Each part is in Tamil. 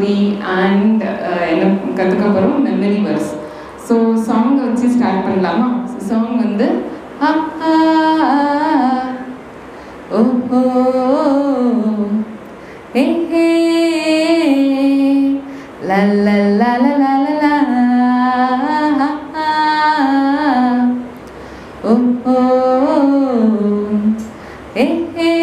மெலோடி அண்ட் என்ன கற்றுக்க போகிறோம் மெமரி வர்ஸ் ஸோ சாங்கை வச்சு ஸ்டார்ட் பண்ணலாமா சாங் வந்து ஆ, ஆ, ஓ ஓ ஹே ஹே லா லா லா லா லா லா லா ஆ, ஆ. ஓ ஓ ஹே ஹே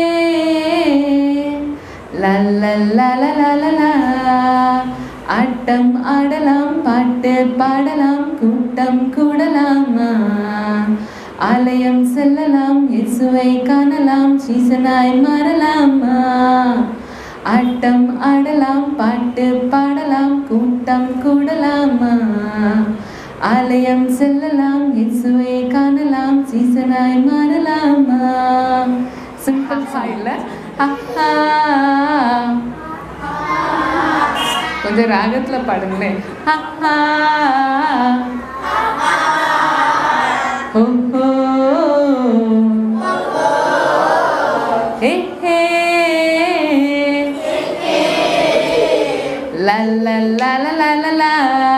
லா லா லா லா லா லா லா ஆட்டம் ஆடலாம் பாட்டு பாடலாம் கூட்டம் கூடலாமா ஆலயம் செல்லலாம் இயேசுவை காணலாம் சீசனாய் மாறலாமா ஆட்டம் ஆடலாம் பாட்டு பாடலாம் கூட்டம் கூடலாமா ஆலயம் செல்லலாம் இயேசுவை காணலாம் சீசனாய் மாறலாமா சிம்பிள் சாயில்ல கொஞ்சம் ராகத்துல பாடுங்களேன் ஆஹா. ஓ ஓ. ஹே ஹே. லா லா லா லா லா லா லா.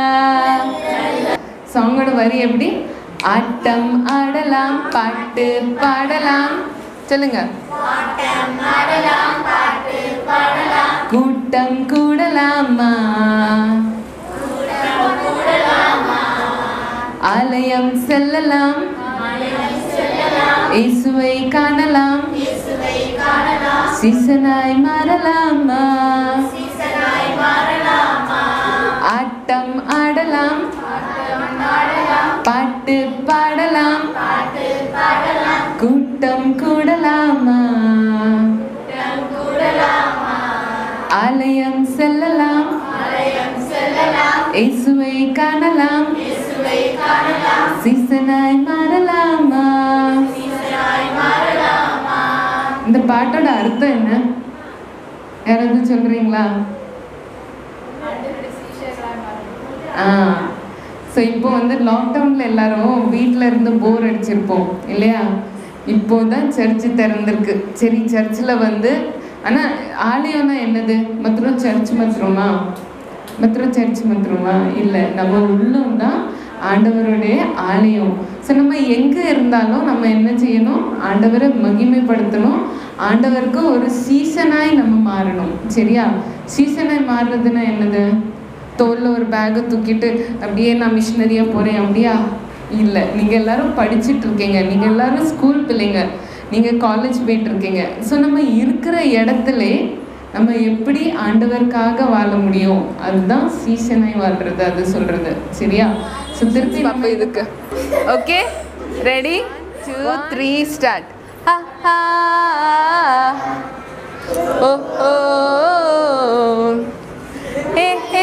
சாங்கோட வரி எப்படி ஆட்டம் ஆடலாம் பாட்டு பாடலாம் சொல்லுங்க கூட்டம் கூடலாமா ஆலயம் செல்லலாம் இயேசுவை காணலாம் சீசனாய் மாறலாமா ஆட்டம் ஆடலாம் பாட்டு பாடலாம் கூட்டம் கூடலாமா ஆலயம் செல்லலாம் இயேசுவை காணலாம் சீசனாய் மாறலாமா இந்த பாட்டோட அர்த்தம் என்ன யாராவது சொல்றீங்களா ஆ ஸோ இப்போ வந்து லாக்டவுனில் எல்லாரும் வீட்டில் இருந்து போர் அடிச்சிருப்போம் இல்லையா இப்போ தான் சர்ச்சு திறந்திருக்கு சரி சர்ச்சில் வந்து ஆனால் ஆலயம்னா என்னது மாத்திரம் சர்ச் மாத்திரமா மாத்திரம் சர்ச் மாத்திரமா இல்லை நம்ம உள்ளம் தான் ஆண்டவருடைய ஆலயம் ஸோ நம்ம எங்கே இருந்தாலும் நம்ம என்ன செய்யணும் ஆண்டவரை மகிமைப்படுத்தணும் ஆண்டவருக்கு ஒரு சீசனாய் நம்ம மாறணும் சரியா சீசனாய் மாறுறதுன்னா என்னது தோளில் ஒரு பேக்கை தூக்கிட்டு அப்படியே நான் மிஷினரியாக போகிறேன் அப்படியா இல்லை நீங்கள் எல்லாரும் படிச்சுட்டு இருக்கீங்க நீங்கள் எல்லாரும் ஸ்கூல் பிள்ளைங்க நீங்கள் காலேஜ் போயிட்டு இருக்கீங்க ஸோ நம்ம இருக்கிற இடத்துல நம்ம எப்படி ஆண்டவருக்காக வாழ முடியும் அதுதான் சீசனாய் வாழ்றது அது சொல்கிறது சரியா ஸோ திருப்பி நம்ம இதுக்கு okay ready two three start ஓ ஓ ஹே ஹே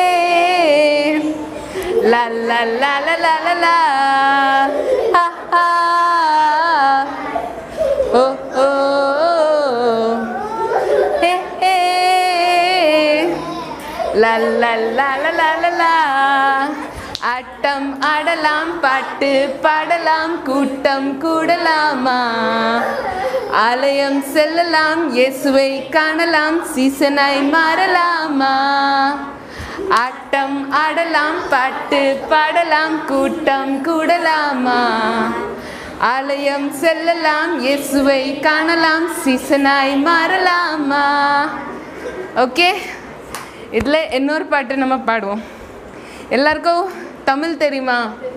லா லா லா லா லா லா லா ஹா ஹா ஓ ஓ ஹே ஹே லா லா லா லா லா லா லா ஆட்டம் ஆடலாம் பாட்டு பாடலாம் கூட்டம் கூடலாமா ஆலயம் செல்லலாம் இயேசுவை காணலாம் சீசனாய் மாறலாமா ஆட்டம் ஆடலாம் பாட்டு பாடலாம் கூட்டம் கூடலாமா ஆலயம் செல்லலாம் இயேசுவை காணலாம் சீசனாய் மாறலாமா ஓகே இதில் இன்னொரு பாட்டு நம்ம பாடுவோம் எல்லாருக்கும் தமிழ் தெரியுமா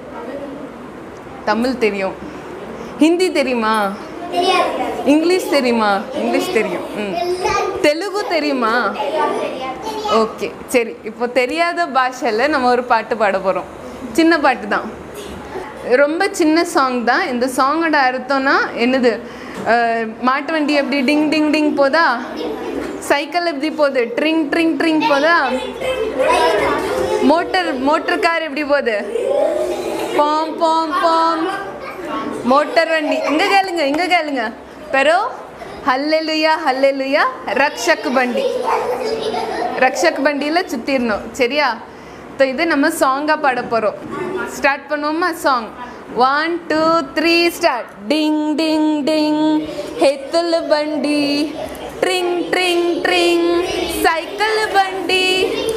தமிழ் தெரியும் ஹிந்தி தெரியுமா இங்கிலீஷ் தெரியுமா இங்கிலீஷ் தெரியும் ம் தெலுங்கு தெரியுமா ஓகே சரி இப்போ தெரியாத பாஷையில் நம்ம ஒரு பாட்டு பாட போகிறோம் சின்ன பாட்டு தான் ரொம்ப சின்ன சாங் தான் இந்த சாங்கோட அர்த்தம்னா என்னது அஹ், மாட்டு வண்டி எப்படி டிங் டிங் டிங் போதா சைக்கிள் எப்படி போகுது ட்ரிங் ட்ரிங் ட்ரிங் போதா மோட்டர் மோட்டர் கார் எப்படி போகுது பாம் பாம் பாம் மோட்டர் வண்டி இங்க கேளுங்க இங்க கேளுங்க பெரோ ஹல்லெலுயா ஹல்லெலுயா ரக்ஷக் பண்டி ரக்ஷக் பண்டியில் சுற்றிடணும் சரியா இப்போ இது நம்ம சாங்காக பாட போகிறோம் ஸ்டார்ட் பண்ணுவோமா song one two three start டிங் டிங் டிங் ஹெத்தல் பண்டி ட்ரிங் ட்ரிங் ட்ரிங் சைக்கிள் பண்டி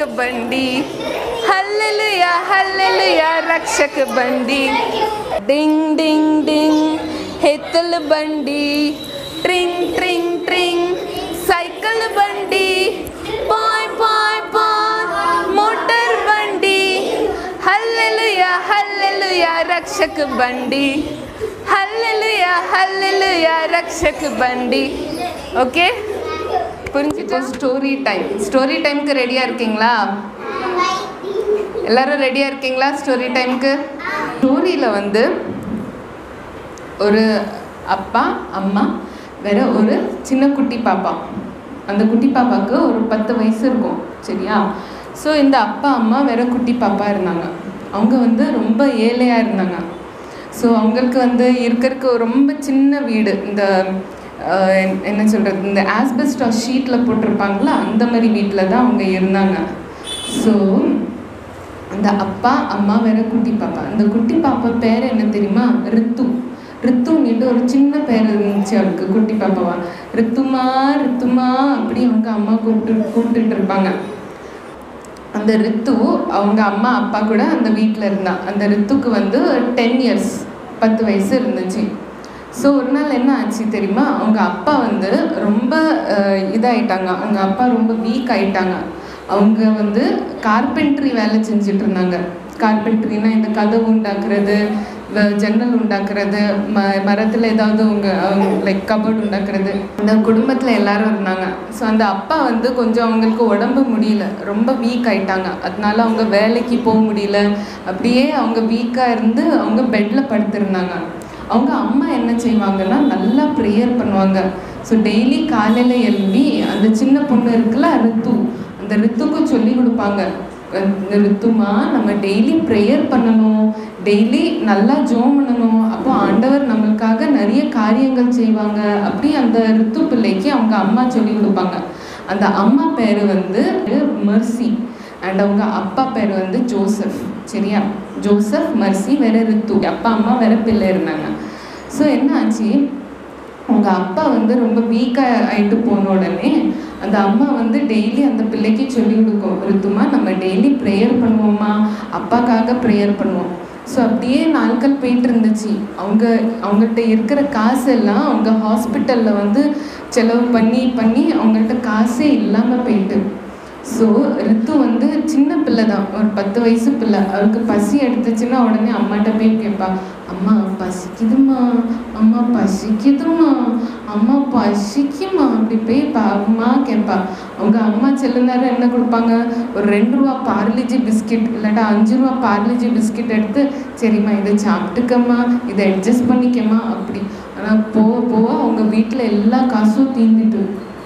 ரக்ஷக பண்டி ஹல்லலுயா ஹல்லலுயா ரக்ஷக பண்டி டிங் டிங் டிங் ஹெத்தல் பண்டி ட்ரிங் ட்ரிங் ட்ரிங் சைக்கிள் பண்டி பாய் பாய் பாய் மோட்டார் பண்டி ஹல்லலுயா ஹல்லலுயா ரக்ஷக பண்டி ஹல்லலுயா ஹல்லலுயா ரக்ஷக பண்டி ஓகே புரிஞ்சுட்டு ஸ்டோரி டைம் ஸ்டோரி டைம்க்கு ரெடியாக இருக்கீங்களா எல்லாரும் ரெடியாக இருக்கீங்களா ஸ்டோரி டைம்க்கு ஸ்டோரியில் வந்து ஒரு அப்பா அம்மா வேற ஒரு சின்ன குட்டி பாப்பா அந்த குட்டி பாப்பாவுக்கு ஒரு பத்து வயசு இருக்கும் சரியா ஸோ இந்த அப்பா அம்மா வேற குட்டி பாப்பா இருந்தாங்க அவங்க வந்து ரொம்ப ஏழையாக இருந்தாங்க ஸோ அவங்களுக்கு வந்து இருக்கிறதுக்கு ரொம்ப சின்ன வீடு இந்த அஹ், என்- என்ன சொல்கிறது இந்த ஆஸ்பெஸ்டாஸ் ஷீட்டில் போட்டிருப்பாங்களா அந்த மாதிரி வீட்டில் தான் அவங்க இருந்தாங்க ஸோ அந்த அப்பா அம்மா வேற குட்டி பாப்பா அந்த குட்டி பாப்பா பேர் என்ன தெரியுமா ரித்து ரித்துன்னுட்டு ஒரு சின்ன பேர் இருந்துச்சு அவளுக்கு குட்டி பாப்பாவா ரித்துமா ரித்துமா அப்படி அவங்க அம்மா கூப்பிட்டு கூப்பிட்டுட்டு இருப்பாங்க அந்த ரித்து அவங்க அம்மா அப்பா கூட அந்த வீட்டில் இருந்தா அந்த ரித்துக்கு வந்து டென் இயர்ஸ் பத்து வயசு இருந்துச்சு ஸோ ஒரு நாள் என்ன ஆச்சு தெரியுமா அவங்க அப்பா வந்து ரொம்ப அஹ், இதாயிட்டாங்க அவங்க அப்பா ரொம்ப வீக் ஆயிட்டாங்க அவங்க வந்து கார்பென்ட்ரி வேலை செஞ்சுட்டு இருந்தாங்க கார்பென்ட்ரினா இந்த கதவு உண்டாக்குறது வ- ஜன்னல் உண்டாக்குறது ம மரத்தில் ஏதாவது அவங்க லைக் கபோர்ட் உண்டாக்குறது அந்த குடும்பத்தில் எல்லாரும் இருந்தாங்க ஸோ அந்த அப்பா வந்து கொஞ்சம் அவங்களுக்கு உடம்பு முடியல ரொம்ப வீக் ஆயிட்டாங்க அதனால அவங்க வேலைக்கு போக முடியல அப்படியே அவங்க வீக்காக இருந்து அவங்க பெட்டில் படுத்திருந்தாங்க அவங்க அம்மா என்ன செய்வாங்கன்னா நல்லா ப்ரேயர் பண்ணுவாங்க ஸோ டெய்லி காலையில் எழும்பி அந்த சின்ன பொண்ணு இருக்குல்ல ரித்து அந்த ரித்துக்கு சொல்லி கொடுப்பாங்க இந்த ரித்துமா நம்ம டெய்லி ப்ரேயர் பண்ணணும் டெய்லி நல்லா ஜோம் பண்ணணும் அப்போ ஆண்டவர் நம்மளுக்காக நிறைய காரியங்கள் செய்வாங்க அப்படி அந்த ரித்து பிள்ளைக்கு அவங்க அம்மா சொல்லி கொடுப்பாங்க அந்த அம்மா பேர் வந்து மர்சி அண்ட் அவங்க அப்பா பேர் வந்து ஜோசப் சரியா ஜோசப் மர்சி வேற ரித்து அப்பா அம்மா வேற பிள்ளை இருந்தாங்க ஸோ என்ன ஆச்சு அவங்க அப்பா வந்து ரொம்ப வீக்காக ஆயிட்டு போன உடனே அந்த அம்மா வந்து டெய்லி அந்த பிள்ளைக்கு சொல்லி கொடுக்கும் ரித்துமா நம்ம டெய்லி ப்ரேயர் பண்ணுவோமா அப்பாக்காக ப்ரேயர் பண்ணுவோம் ஸோ அப்படியே நாட்கள் போயிட்டு இருந்துச்சு அவங்க அவங்கள்ட்ட இருக்கிற காசு எல்லாம் அவங்க ஹாஸ்பிட்டலில் வந்து செலவு பண்ணி பண்ணி அவங்கள்ட்ட காசே இல்லாமல் போயிட்டு ஸோ ரித்து வந்து சின்ன பிள்ளை தான் ஒரு பத்து வயசு பிள்ளை அவளுக்கு பசி எடுத்துச்சுன்னா உடனே அம்மாட்ட போய் கேட்பா அம்மா பசிக்குதுமா அம்மா பசிக்குதுமா அம்மா பசிக்குமா அப்படி போய் பா அம்மா கேட்பா அவங்க அம்மா செல்ல நேரம் என்ன கொடுப்பாங்க ஒரு ரெண்டு ரூபா பார்லிஜி பிஸ்கெட் இல்லாட்டா அஞ்சு ரூபா பார்லிஜி பிஸ்கெட் எடுத்து சரிம்மா இதை சாப்பிட்டுக்கம்மா இதை அட்ஜஸ்ட் பண்ணிக்கம்மா அப்படி ஆனால் போக போக அவங்க வீட்டில் எல்லா காசும் தீர்ந்துட்டு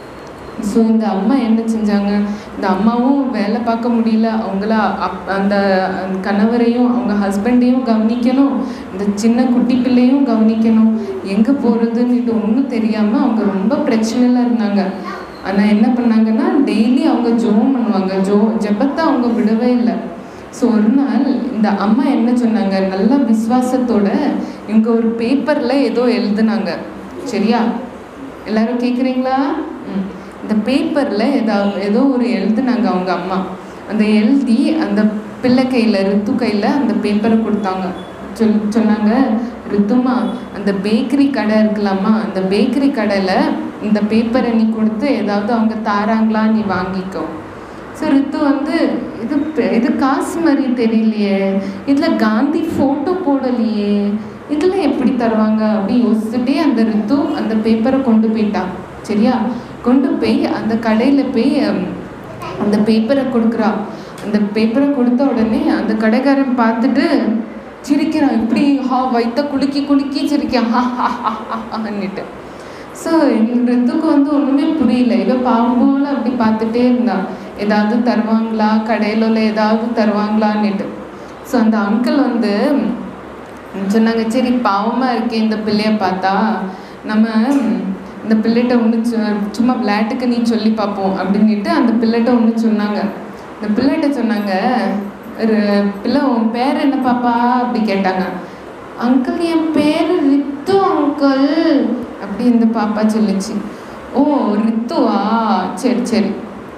ஸோ இந்த அம்மா என்ன செஞ்சாங்க இந்த அம்மாவும் வேலை பார்க்க முடியல அவங்கள அப் அந்த அந்த கணவரையும் அவங்க ஹஸ்பண்டையும் கவனிக்கணும் இந்த சின்ன குட்டி பிள்ளையும் கவனிக்கணும் எங்கே போகிறதுன்னுட்டு ஒன்றும் தெரியாமல் அவங்க ரொம்ப பிரச்சனையில் இருந்தாங்க ஆனால் என்ன பண்ணாங்கன்னா டெய்லி அவங்க ஜோம் பண்ணுவாங்க ஜோ ஜெபத்தை அவங்க விடவே இல்லை ஸோ ஒரு நாள் இந்த அம்மா என்ன சொன்னாங்க நல்ல விசுவாசத்தோட இவங்க ஒரு பேப்பரில் ஏதோ எழுதுனாங்க சரியா எல்லாரும் கேட்குறீங்களா ம். இந்த பேப்பரில் ஏதாவது ஏதோ ஒரு எழுதுனாங்க அவங்க அம்மா அந்த எழுதி அந்த பிள்ளை கையில் ரித்து கையில் அந்த பேப்பரை கொடுத்தாங்க சொல் சொன்னாங்க ரித்துமா அந்த பேக்கரி கடை இருக்கலாமா அந்த பேக்கரி கடையில் இந்த பேப்பரை நீ கொடுத்து ஏதாவது அவங்க தாராங்களா நீ வாங்கிக்கோ ஸோ ரித்து வந்து இது பெ- இது காசு மாதிரி தெரியலையே இதில் காந்தி ஃபோட்டோ போடலையே இதில் எப்படி தருவாங்க அப்படி யோசிச்சுட்டே அந்த ரித்து அந்த பேப்பரை கொண்டு போயிட்டா சரியா கொண்டு போய் அந்த கடையில் போய் ஹம், அந்த பேப்பரை கொடுக்குறா அந்த பேப்பரை கொடுத்த உடனே அந்த கடைக்காரன் பார்த்துட்டு சிரிக்கிறான் இப்படி ஹா வைத்த குலுக்கி குலுக்கி சிரிக்கான் ஹா ஹா ஹா ஹா ஹான்னுட்டு ஸோ ரித்துக்கு வந்து ஒன்றுமே புரியல இவ பாவம் போல அப்படி பார்த்துட்டே இருந்தா ஏதாவது தருவாங்களா கடையில உள்ள ஏதாவது தருவாங்களான்னுட்டு ஸோ அந்த அங்கிள் வந்து சொன்னாங்க சரி பாவமாக இருக்கே இந்த பிள்ளைய பார்த்தா நம்ம இந்த பிள்ளைகிட்ட ஒன்று சும்மா விளையாட்டுக்கு நீ சொல்லி பார்ப்போம் அப்படின்னுட்டு அந்த பிள்ளைகிட்ட ஒன்று சொன்னாங்க இந்த பிள்ளைகிட்ட சொன்னாங்க ஒரு பிள்ளை உன் பேர் என்ன பாப்பா அப்படி கேட்டாங்க அங்கிள் என் பேர் ரித்து அங்கிள் அப்படி இந்த பாப்பா சொல்லுச்சு ஓ ரித்துவா சரி சரி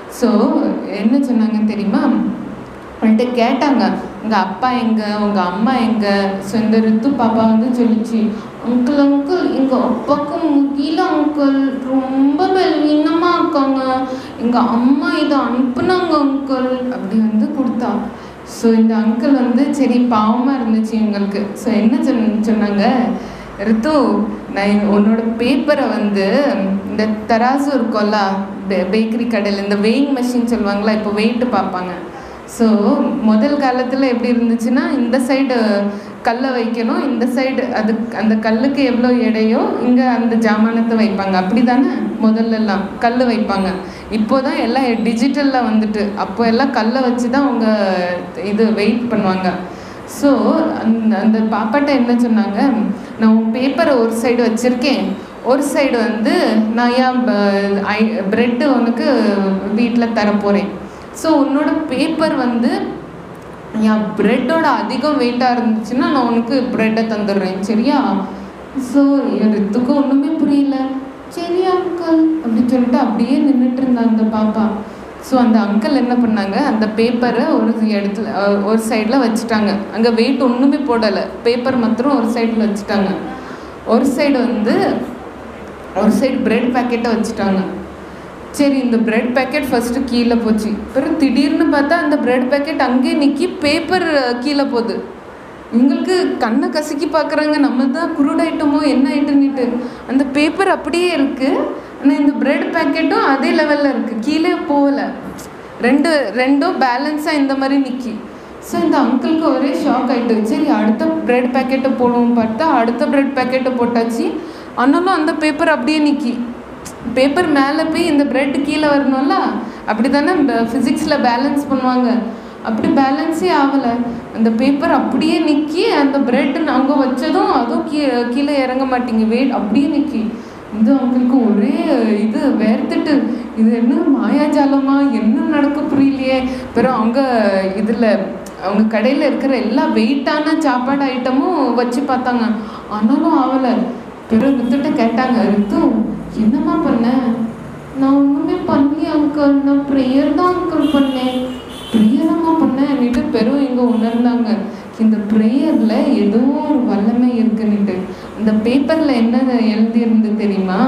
ஸோ என்ன சொன்னாங்க தெரியுமா அவன்கிட்ட கேட்டாங்க உங்கள் அப்பா எங்க உங்கள் அம்மா எங்க ஸோ இந்த ரித்து பாப்பா வந்து சொல்லிச்சு அங்கிள் அங்கிள் எங்கள் அப்பாவுக்கு முடியல அங்கிள் ரொம்ப பலவீனமாக இருக்காங்க எங்கள் அம்மா இதை அனுப்புனாங்க அங்கிள் அப்படி வந்து கொடுத்தா ஸோ இந்த அங்கிள் வந்து சரி பாவமாக இருந்துச்சு இவங்களுக்கு ஸோ என்ன சொன்ன சொன்னாங்க ரித்து நான் இந்த- உன்னோட பேப்பரை வந்து இந்த தராசு இருக்கும்ல பேக்கரி கடையில் இந்த வெயிங் மெஷின் சொல்லுவாங்களா இப்போ வெயிட்டு பார்ப்பாங்க ஸோ முதல் காலத்தில் எப்படி இருந்துச்சுன்னா இந்த சைடு கல்லை வைக்கணும் இந்த சைடு அது அந்த கல்லுக்கு எவ்வளோ எடையோ இங்கே அந்த ஜாமானத்தை வைப்பாங்க அப்படி தானே முதல்லலாம் கல் வைப்பாங்க இப்போ தான் எல்லாம் டிஜிட்டலில் வந்துட்டு அப்போ எல்லாம் கல்லை வச்சு தான் அவங்க இது வெயிட் பண்ணுவாங்க ஸோ அந்த அந்த பாப்பாட்ட என்ன சொன்னாங்க நான் உன் பேப்பரை ஒரு சைடு வச்சுருக்கேன் ஒரு சைடு வந்து நான் ஏன் ப்ரெட்டு உனக்கு வீட்டில் தரப்போகிறேன் ஸோ உன்னோட பேப்பர் வந்து என் ப்ரெட்டோட அதிகம் வெயிட்டாக இருந்துச்சுன்னா நான் உனக்கு ப்ரெட்டை தந்துடுறேன் சரியா ஸோ ரித்துக்கு ஒன்றுமே புரியல சரி அங்கிள் அப்படின்னு சொல்லிட்டு அப்படியே நின்றுட்டு இருந்தா அந்த பாப்பா ஸோ அந்த அங்கிள் என்ன பண்ணாங்க அந்த பேப்பரை ஒரு இடத்துல அஹ், ஒரு சைடில் வச்சுட்டாங்க அங்கே வெயிட் ஒன்றுமே போடலை பேப்பர் மாத்திரம் ஒரு சைடில் வச்சுட்டாங்க ஒரு சைடு வந்து ஒரு சைடு பிரெட் பேக்கெட்டை வச்சுட்டாங்க சரி இந்த பிரெட் பேக்கெட் ஃபஸ்ட்டு கீழே போச்சு பிறகு திடீர்னு பார்த்தா அந்த பிரெட் பேக்கெட் அங்கேயே நிற்கி பேப்பர் கீழே போகுது இவங்களுக்கு கண்ணை கசக்கி பார்க்குறாங்க நம்ம தான் குருடாயிட்டோமோ என்ன ஆயிட்டுன்னுட்டு அந்த பேப்பர் அப்படியே இருக்குது ஆனால் இந்த பிரெட் பேக்கெட்டும் அதே லெவலில் இருக்குது கீழே போகலை ரெண்டு ரெண்டும் பேலன்ஸாக இந்த மாதிரி நிற்கி ஸோ இந்த அங்கிளுக்கு ஒரே ஷாக் ஆயிட்டு சரி அடுத்த பிரெட் பேக்கெட்டை போடுவோம் பார்த்தா அடுத்த பிரெட் பேக்கெட்டை போட்டாச்சு ஆனாலும் அந்த பேப்பர் அப்படியே நிற்கி பேப்பர் மேலே போய் இந்த பிரெட் கீழே வரணும்ல அப்படி தானே ஃபிசிக்ஸில் பேலன்ஸ் பண்ணுவாங்க அப்படி பேலன்ஸே ஆகலை அந்த பேப்பர் அப்படியே நிற்கி அந்த பிரெட் அங்கே வச்சதும் அதுவும் கீ கீழே இறங்க மாட்டேங்க வெயிட் அப்படியே நிற்கி இந்த அவங்களுக்கு ஒரே இது வேர்த்துட்டு இது என்ன மாயாஜாலமா என்ன நடக்க புரியலையே பிறகு அவங்க இதில் அவங்க கடையில் இருக்கிற எல்லா வெயிட்டான சாப்பாடு ஐட்டமும் வச்சு பார்த்தாங்க ஆனாலும் ஆகலை பிறகு ரித்துட்ட கேட்டாங்க ரித்து என்னம்மா பண்ண நான் ஒன்றுமே பண்ணி அங்கிள் நான் ப்ரேயர் தான் அங்கிள் பண்ணேன் ப்ரேயரம்மா பண்ணேன்னுட்டு பெரும் இங்கே உணர்ந்தாங்க இந்த ப்ரேயரில் ஏதோ ஒரு வல்லமை இருக்குன்னுட்டு அந்த பேப்பரில் என்ன எழுதியிருந்து தெரியுமா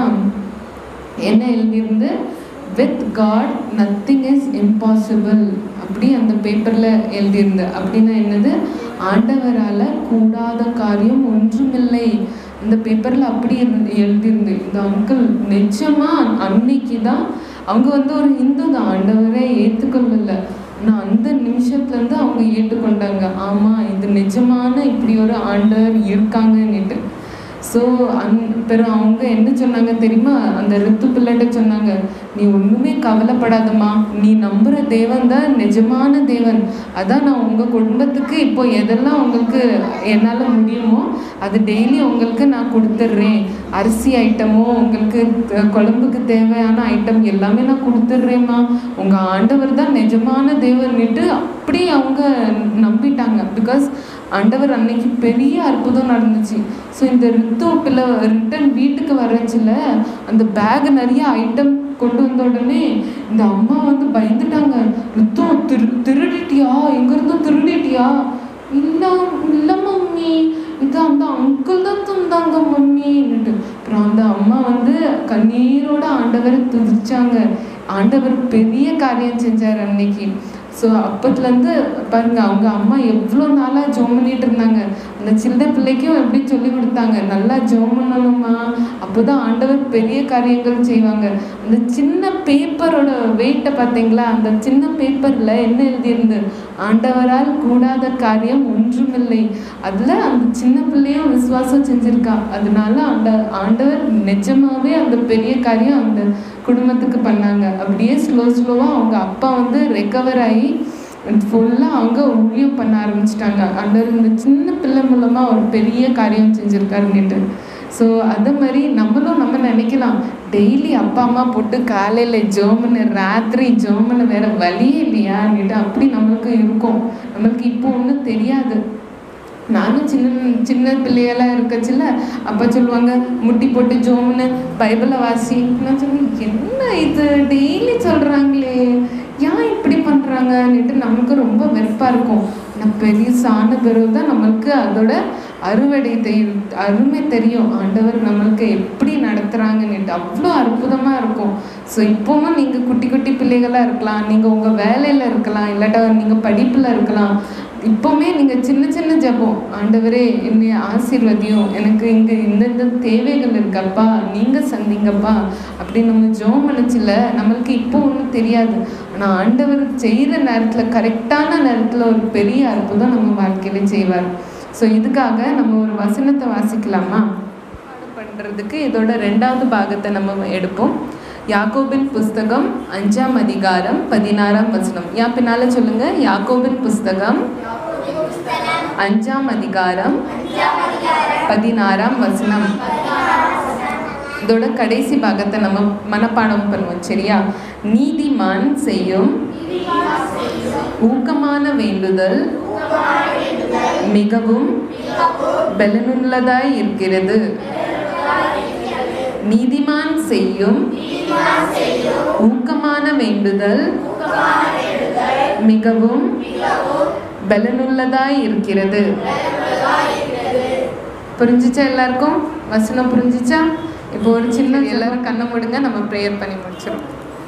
என்ன எழுதியிருந்து with God nothing is impossible அப்படி அந்த பேப்பரில் எழுதியிருந்து அப்படின்னா என்னது ஆண்டவரால் கூடாத காரியம் ஒன்றுமில்லை இந்த பேப்பரில் அப்படி இருந்து எழுதியிருந்து இந்த அங்கிள் நிச்சயமாக அன்னைக்கு தான் அவங்க வந்து ஒரு இந்து தான் ஆண்டவரே ஏற்றுக்கொள்ளல ஆனால் அந்த நிமிஷத்துலேருந்து அவங்க ஏற்றுக்கொண்டாங்க ஆமாம் இது நிஜமான இப்படி ஒரு ஆண்டவர் இருக்காங்கன்னுட்டு ஸோ அந் பிறகு அவங்க என்ன சொன்னாங்க தெரியுமா அந்த ரித்து பிள்ளைகிட்ட சொன்னாங்க நீ ஒன்றுமே கவலைப்படாதம்மா நீ நம்புகிற தேவன் தான் நிஜமான தேவன் அதான் நான் உங்கள் குடும்பத்துக்கு இப்போ எதெல்லாம் உங்களுக்கு என்னால் முடியுமோ அது டெய்லி உங்களுக்கு நான் கொடுத்துட்றேன் அரிசி ஐட்டமோ உங்களுக்கு த- குழம்புக்கு தேவையான ஐட்டம் எல்லாமே நான் கொடுத்துட்றேம்மா உங்கள் ஆண்டவர் தான் நிஜமான தேவன்னுட்டு அப்படி அவங்க நம்பிட்டாங்க பிகாஸ் ஆண்டவர் அன்னைக்கு பெரிய அற்புதம் நடந்துச்சு ஸோ இந்த ரித்து பிள்ளை ரிட்டன் வீட்டுக்கு வரச்சுல அந்த பேக் நிறைய ஐட்டம் கொண்டு வந்த உடனே இந்த அம்மா வந்து பயந்துட்டாங்க ரித்து திரு திருடிட்டியா எங்கேருந்தும் திருடிட்டியா இல்லை இல்லை மம்மி இது அந்த அங்கிள் தான் தந்தாங்க மம்மின்னுட்டு அப்புறம் அந்த அம்மா வந்து கண்ணீரோட ஆண்டவரை துதிச்சாங்க ஆண்டவர் பெரிய காரியம் செஞ்சார் அன்னைக்கு ஸோ அப்பத்துலேருந்து பாருங்க அவங்க அம்மா எவ்வளோ நாளாக ஜோம் பண்ணிட்டு இருந்தாங்க அந்த சின்ன பிள்ளைக்கும் எப்படி சொல்லி கொடுத்தாங்க நல்லா ஜோம் பண்ணணுமா அப்போ தான் ஆண்டவர் பெரிய காரியங்கள் செய்வாங்க அந்த சின்ன பேப்பரோட வெயிட்டை பார்த்தீங்களா அந்த சின்ன பேப்பரில் என்ன எழுதியிருந்து ஆண்டவரால் கூடாத காரியம் ஒன்றுமில்லை அதில் அந்த சின்ன பிள்ளையும் விசுவாசம் செஞ்சுருக்கா அதனால ஆண்ட ஆண்டவர் நிஜமாவே அந்த பெரிய காரியம் அந்த குடும்பத்துக்கு பண்ணாங்க அப்படியே ஸ்லோ ஸ்லோவாக அவங்க அப்பா வந்து ரெக்கவர் ஆகி ஃபுல்லாக அவங்க ஊழியம் பண்ண ஆரம்பிச்சிட்டாங்க ஆண்டவர் இந்த சின்ன பிள்ளை மூலமாக ஒரு பெரிய காரியம் செஞ்சுருக்காருன்னுட்டு ஸோ அதே மாதிரி நம்மளும் நம்ம நினைக்கலாம் டெய்லி அப்பா அம்மா போட்டு காலையில் ஜோமனு ராத்திரி ஜோமனு வேற வழியே இல்லையான்னுட்டு அப்படி நம்மளுக்கு இருக்கும் நம்மளுக்கு இப்போ ஒன்றும் தெரியாது நானும் சின்ன சின்ன பிள்ளையெல்லாம் இருக்கச்சுல அப்போ சொல்லுவாங்க முட்டி போட்டு ஜோம்னு பைபிளை வாசி நான் சொன்னேன் என்ன இது டெய்லி சொல்கிறாங்களே ஏன் இப்படி பண்ணுறாங்கன்னுட்டு நமக்கு ரொம்ப வெறுப்பாக இருக்கும் நான் பெருசான பிறகு தான் நம்மளுக்கு அதோட அறுவடை தெரியும் அருமை தெரியும் ஆண்டவர் நம்மளுக்கு எப்படி நடத்துகிறாங்கன்னுட்டு அவ்வளோ அற்புதமாக இருக்கும் ஸோ இப்போவும் நீங்கள் குட்டி குட்டி பிள்ளைகளாக இருக்கலாம் நீங்கள் உங்கள் வேலையில் இருக்கலாம் இல்லாட்டா நீங்கள் படிப்பில் இருக்கலாம் இப்போவுமே நீங்கள் சின்ன சின்ன ஜெபம் ஆண்டவரே என்னை ஆசீர்வதியும் எனக்கு இங்கே இந்தந்த தேவைகள் இருக்கப்பா நீங்கள் சந்திங்கப்பா அப்படி நம்ம ஜோம் நினச்சில நம்மளுக்கு இப்போ ஒன்றும் தெரியாது ஆனால் ஆண்டவர் செய்கிற நேரத்தில் கரெக்டான நேரத்தில் ஒரு பெரிய அற்புதம் நம்ம வாழ்க்கையில செய்வார் ஸோ இதுக்காக நம்ம ஒரு வசனத்தை வாசிக்கலாமா பாடம் பண்ணுறதுக்கு இதோட ரெண்டாவது பாகத்தை நம்ம எடுப்போம் யாக்கோபின் புஸ்தகம் அஞ்சாம் அதிகாரம் பதினாறாம் வசனம் யா பின்னால சொல்லுங்க யாக்கோபின் புஸ்தகம் அஞ்சாம் அதிகாரம் பதினாறாம் வசனம் இதோட கடைசி பாகத்தை நம்ம மனப்பாடம் பண்ணுவோம் சரியா நீதிமான் செய்யும் ஊக்கமான வேண்டுதல் மிகவும் பலனுள்ளதாய் இருக்கிறது நீதிமான் செய்யும் ஊக்கமான வேண்டுதல் மிகவும் பலனுள்ளதாய் இருக்கிறது புரிஞ்சிச்சா எல்லாருக்கும் வசனம் புரிஞ்சிச்சா இப்போ ஒரு சின்ன எல்லாரும் கண்ணை மூடுங்க நம்ம ப்ரேயர் பண்ணி முடிச்சிடும்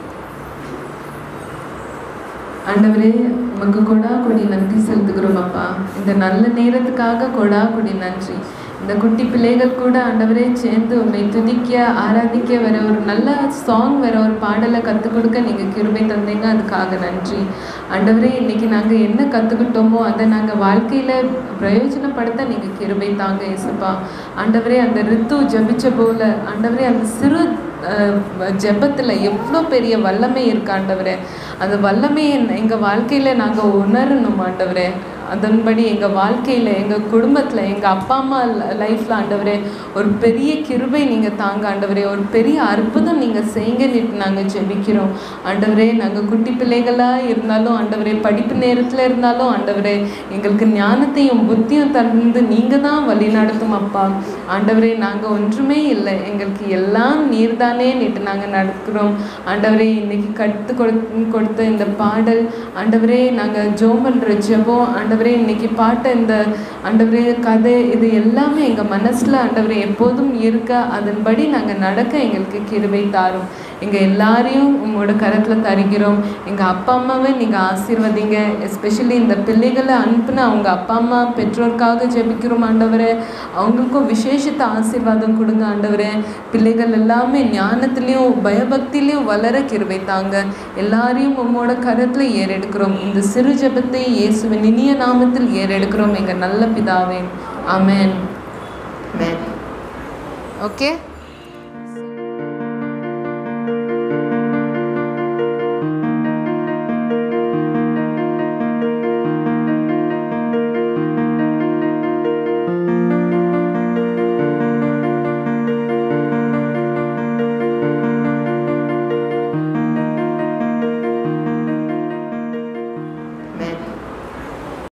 ஆண்டவரே உமக்கு கொடா கொடி நன்றி செலுத்துகிறோம் அப்பா இந்த நல்ல நேரத்துக்காக கொடா கொடி நன்றி இந்த குட்டி பிள்ளைகள் கூட ஆண்டவரே சேர்ந்து உண்மை துதிக்க ஆராதிக்க வர ஒரு நல்ல சாங் வர ஒரு பாடலை கற்றுக் கொடுக்க நீங்கள் கிருபை தந்தீங்க அதுக்காக நன்றி ஆண்டவரே இன்னைக்கு நாங்கள் என்ன கற்றுக்கிட்டோமோ அதை நாங்கள் வாழ்க்கையில் பிரயோஜனப்படுத்த நீங்கள் கிருபை தாங்க இசப்பா ஆண்டவரே அந்த ரித்து ஜபிச்ச போல ஆண்டவரே அந்த சிறு ஜெபத்தில் எவ்வளோ பெரிய வல்லமை இருக்கு ஆண்டவரே அந்த வல்லமையை எங்கள் வாழ்க்கையில் நாங்கள் உணரணும் ஆண்டவரே அதன்படி எங்கள் வாழ்க்கையில் எங்கள் குடும்பத்தில் எங்கள் அப்பா அம்மா லைஃப்பில் ஆண்டவரே ஒரு பெரிய கிருபை நீங்கள் தாங்க ஆண்டவரே ஒரு பெரிய அற்புதம் நீங்கள் செய்யுங்கன்னு நாங்கள் ஜெபிக்கிறோம் ஆண்டவரே நாங்கள் குட்டி பிள்ளைகளாக இருந்தாலும் ஆண்டவரே படிப்பு நேரத்தில் இருந்தாலும் ஆண்டவரே எங்களுக்கு ஞானத்தையும் புத்தியும் தந்து நீங்கள் தான் வழி நடத்தும் அப்பா ஆண்டவரே நாங்கள் ஒன்றுமே இல்லை எங்களுக்கு எல்லாம் நீர் தானே நேற்று நாங்கள் நடக்கிறோம் ஆண்டவரே இன்னைக்கு கற்று கொடு கொடுத்த இந்த பாடல் ஆண்டவரே நாங்கள் ஜோம் பண்ணுற ஜெபம் ஆண்டவரே இன்னைக்கு பாட்ட இந்த ஆண்டவரே கதை இது எல்லாமே எங்கள் மனசில் ஆண்டவரே எப்போதும் இருக்க அதன்படி நாங்கள் நடக்க எங்களுக்கு கிருபை தாரும் எங்கள் எல்லாரையும் உங்களோட கரத்தில் தருகிறோம் எங்கள் அப்பா அம்மாவை நீங்கள் ஆசீர்வதிங்க எஸ்பெஷலி இந்த பிள்ளைகளை அனுப்புன அவங்க அப்பா அம்மா பெற்றோருக்காக ஜெபிக்கிறோம் ஆண்டவரே அவங்களுக்கும் விசேஷத்தை ஆசீர்வாதம் கொடுங்க ஆண்டவரே பிள்ளைகள் எல்லாமே ஞானத்திலையும் பயபக்திலையும் வளர கிருபை தாங்க எல்லாரையும் உங்களோட கரத்தில் ஏறெடுக்கிறோம் இந்த சிறு ஜெபத்தை இயேசுவின் இனிய நாமத்தில் ஏறெடுக்கிறோம் எங்கள் நல்ல பிதாவே ஆமென் ஆமென் ஓகே